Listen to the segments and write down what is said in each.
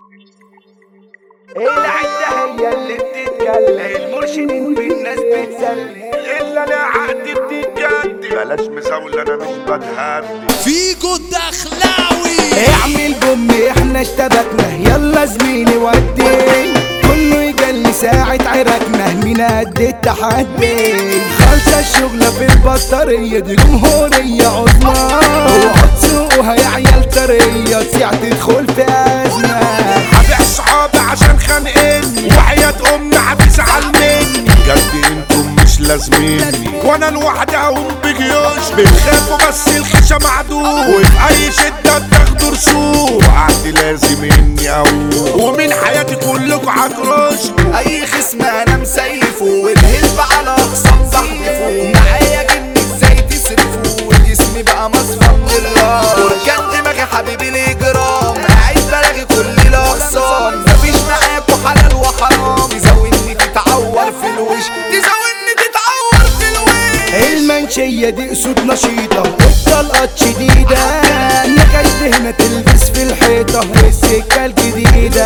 العدة هي اللي بتتكلم المرشدين بالناس بتسلم الا انا عقدي بتتجدد بلاش مزاولة انا مش بتهدي فيجو الدخلاوي اعمل بوم احنا اشتبكنا يلا زميلي ودي كله يجلي ساعة عركنا مين قد التحدي خالصة الشغلة في البطارية دي جمهورية عظمى اوعوا تسوقوها يا عيال طرية تسيع تدخل في أزمة هبيع صحابي عشان خانقني وحياة امي هتزعل مني بجد انتم مش لازميني وانا لوحدي اقوم بجيوش بتخافوا بس الخشة معدوم وفي اي شدة بتاخدوا رسوم وقعدي لازم اني اقوم ومن حياتي كلكوا عكروشكوا اي خصم انا مسيفه والهلب على اقسام بحدفه معايا جن ازاي تصرفه وجسمي بقى مصفى من الراس بركان دماغي حبيبي الاجرام قاعد بلاغي كل الاقسام مفيش معاكوا حلال وحرام تزاولني تتعور في الوش تزاولني تتعور في الوش المنشية دي اسود نشيطة الطلقات شديدة نكشت هنا تلبس في الحيطة السكة الجديدة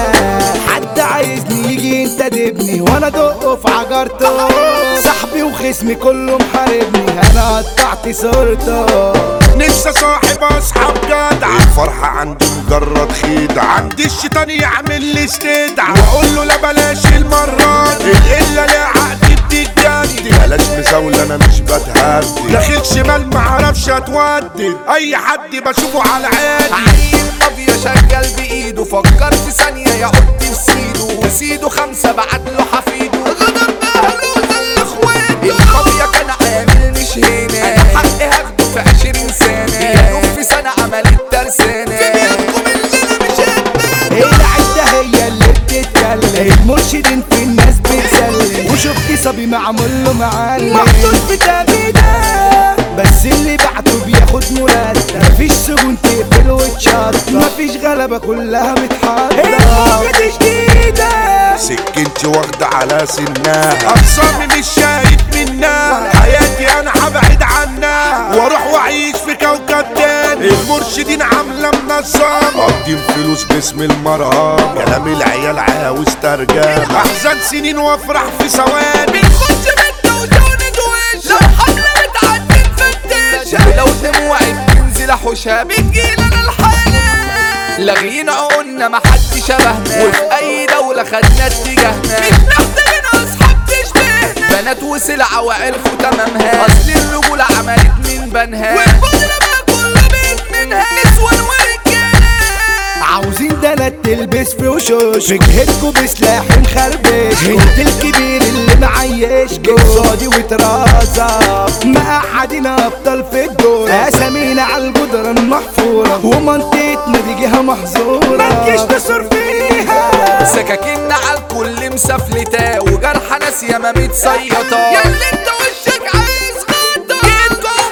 حد عايزني يجي انت دبني وانا ادقه في عجرته صاحبي وخصمي كله محاربني انا قطعت صورته نفسي صاحب اصحاب جدع الفرحة عندي مجرد خيدة عندي الشيطان يعمل لي استدعى واقول له لا بلاش المرة دي الا لا عقدي بتتجدد بلاش مزاولة انا مش بتهدد داخل شمال معرفش اتودد اي حد بشوفه على عادي عيل مافيا شغال بايده فكر في ثانية يحط في سيده وسيده خمسة بعت له حفيده غدر بأهله وذل اخواته المافيا كان عامل مش هنا انا حقي هاخده في عشرين سنة يا في سنة عملت ترسانة في بيتكم اللي انا مش هتبان العدة هي اللي بتتكلم المرشدين في الناس بتسلم وشفت صبي معمول له معلم محطوط في تابيده بس اللي بعته بياخد مرتب مفيش سجون تقفل وتشطب مفيش غلبة كلها متحطة الموجة جديدة سكنتي واخدة على سنها أقسامي مش شايف منها حياتي أنا هبعد عنها وأروح وأعيش في كوكب تاني المرشدين عاملة منظمة قاضين فلوس باسم المرهم كلام العيال عاوز ترجمة أحزن سنين وأفرح في ثواني بنخش بيتنا وجونة وش لو حملة بتعدي نفتش ولو دموعي بتنزل احوشها بتجيلنا الحالة لاغيين عقولنا محد شبهنا وفي اي دولة خدنا اتجاهنا مش محتاجين اصحاب تشبهنا بنات وسلعة وعرفوا تمامها اصل الرجولة عملت من بنها والبودرة بقى كله بيت منها نسوان ورجالة عاوزين دلات تلبس في وشوش في جهتكوا بسلاح مخربش انت الكبير اللي معيش قصادي وترازة مقعدين ابطال في الدور اسامينا على الجدران محفورة ومنطقتنا دي جهة محظورة متجيش تصر فيها سكاكين على الكل مسفلتة وجرح ناس ياما متصيطة يا اللي انت وشك عايز غطا جيتكم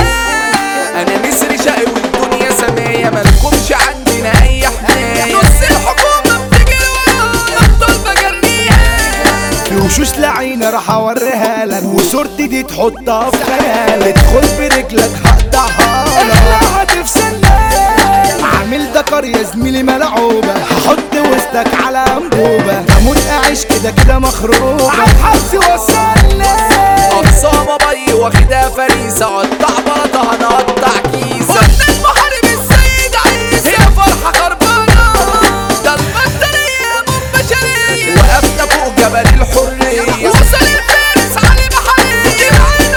بيها انا نسر شقي والدنيا سماية مالكمش عندنا اي حماية نص الحكومة بتجري ورايا ابطال بجريها في وشوش لعينة راح اوريها لك وصورتي دي تحطها في خيالك ادخل برجلك هقطعها لك هتفصل عامل دكر يا زميلي ملعوبة هحط وسطك على انبوبة هموت اعيش كده كده مخروبة عالحبس وصلنا اقصى بي واخدها فريسة قطع بلطة هنقطع كيسة قلنا المحارب السيد عيسى هي فرحة خربانة ده البطارية من بشرية وقفنا فوق جبل الحرية وصل الفارس علي بحرية العين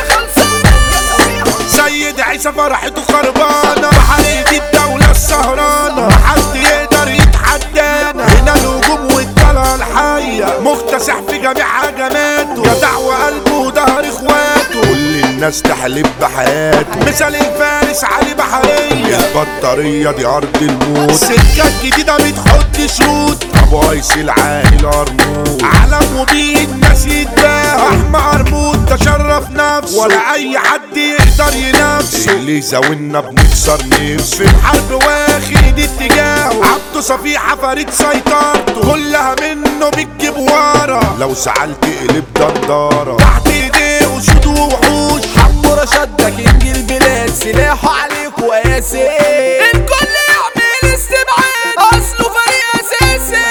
خلصانة سيد عيسى فرحته خربانة بحرية الدولة السهرانة محد يقدر يتحدانا هنا الهجوم والطلعة الحية مكتسح في جميع هجماته جدع وقلبه وظهر اخواته كل الناس تحلف بحياته مثل الفارس علي بحرية البطارية دي أرض الموت سكة جديدة بتحط شروط أبو قيس العالي الأرموت علم وبيه الناس يتباهى أحمى قرموط تشرف نفسه ولا أي حد يقدر ينافسه اللي يزاولنا بنكسر نفسه في الحرب واخد اتجاهه عبده صفيحة فريد سيطرته كلها منه بتجيب ورا لو سعلت قلب دندارة تحت ايديه وسود ووحوش حمو رشاد ده كينج البلاد سلاحه عليكوا قاسي الكل يعمل استبعاد اصله فريق اساسي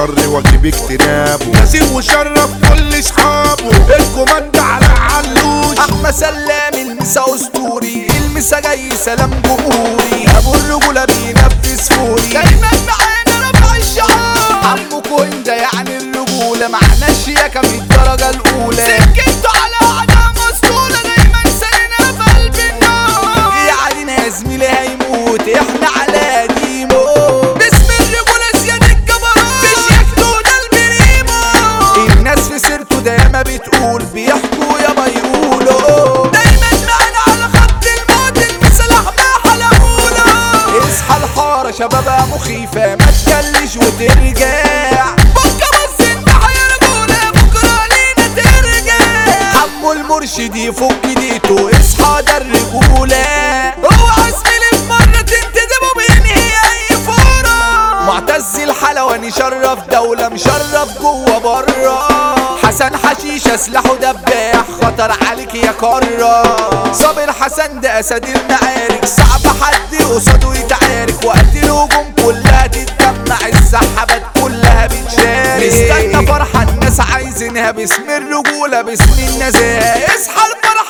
الشر واجب اجتنابه نسيب وشرف كل اصحابه الكوماند على علوش احمد سلام المسا اسطوري المسا جاي سلام جمهوري ابو الرجوله بينفذ فوري دايما معانا رفع الشعار عمو كوين ده يعني الرجوله معنا الشياكه من الدرجه الاولى سكنته على اعداء مسطوله دايما ساينا في قلب النار يا علينا يا زميلي هيموت احنا على قديمه باسم الرجوله زياد الجبروت في شيكته ده البريمو الناس في سيرته دايما بتقول بيحكوا يا ما يقولوا دايما معانا على خط الموت المسلح ما حلقوله اصحى الحاره شبابها مخيفه ما تجلش وترجع بكره بس انت هيرجونا بكره لينا ترجع حمو المرشد يفك ديته اصحى ده الرجوله اوعى زميلي في مره تنتدبه بينهي اي فوره معتز الحلواني شرف دولة مشرف جوه بره حسن حشيشة سلاحه دباح خطر عليك يا كرة صابر حسن ده اسد المعارك صعب حد قصاده يتعارك وقت الهجوم كلها تتجمع السحابات كلها بتشارك نستنى فرحة الناس عايزينها باسم الرجولة باسم النزاهة اصحى الفرحة